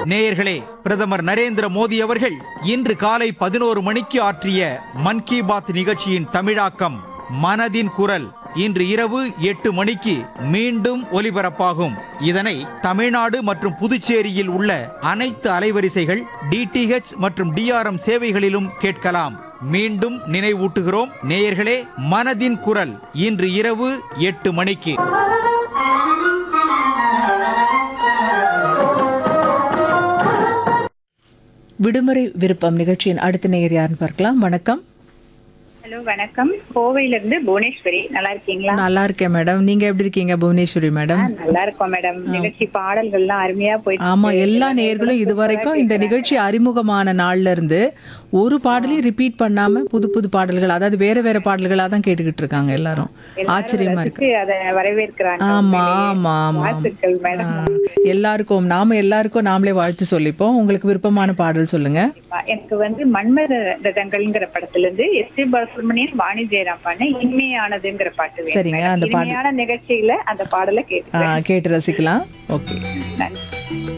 நேயர்களே பிரதமர் நரேந்திர மோடி அவர்கள் இன்று காலை பதினோரு மணிக்கு ஆற்றிய மன் கி பாத் நிகழ்ச்சியின் தமிழாக்கம் மனதின் குரல் இன்று இரவு எட்டு மணிக்கு மீண்டும் ஒலிபரப்பாகும் இதனை தமிழ்நாடு மற்றும் புதுச்சேரியில் உள்ள அனைத்து அலைவரிசைகள் டிடிஹெச் மற்றும் டிஆர்எம் சேவைகளிலும் கேட்கலாம் மீண்டும் நினைவூட்டுகிறோம் நேயர்களே மனதின் குரல் இன்று இரவு எட்டு மணிக்கு விடுமுறை விருப்பம் நிகழ்ச்சியின் அடுத்த நேயர் யாருன்னு பார்க்கலாம் வணக்கம் ஹலோ வணக்கம் கோவையில இருந்து புவனேஸ்வரி நல்லா இருக்கீங்களா நல்லா இருக்கேன் மேடம் நீங்க எப்படி இருக்கீங்க புவனேஸ்வரி மேடம் ஆ, நல்லா இருக்கோம் மேடம் நிகழ்ச்சி பாடல்கள்லாம் அருமையா போயிட்டு ஆமா இருக்கு. எல்லா நேயர்களும் இது வரைக்கும் இந்த நிகழ்ச்சி அறிமுகமான நாள்ல இருந்து ஒரு பாடலையும் ரிப்பீட் பண்ணாம புது புது பாடல்கள் அதாவது வேற வேற பாடல்களா தான் கேட்டுக்கிட்டு இருக்காங்க எல்லாரும் எல்லாரும் ஆச்சரியமா இருக்கு ரசிச்சு அதை வரவேற்கிறாங்க ஆமா உண்மையிலேயே. ஆமா ஆமா ஆமா. வாழ்த்துக்கள் மேடம் ஆ, எல்லாருக்கும் நாம எல்லாருக்கும் நாமளே வாழ்த்து சொல்லிப்போம் உங்களுக்கு விருப்பமான பாடல் சொல்லுங்க எனக்கு வந்து மன்மத ரதங்கள்ங்கிற படத்துல இருந்து எஸ் பி பாலசுப்ரமணியன் வாணி ஜெயராம் பண்ண இனிமையானதுங்கிற பாட்டு வேணும் சரிங்க, மேடம். அந்த பாடல். இனிமையான நிகழ்ச்சியில அந்த பாடலை ஆ, கேட்டு கேட்டு ரசிக்கலாம் ஓகே நன்றி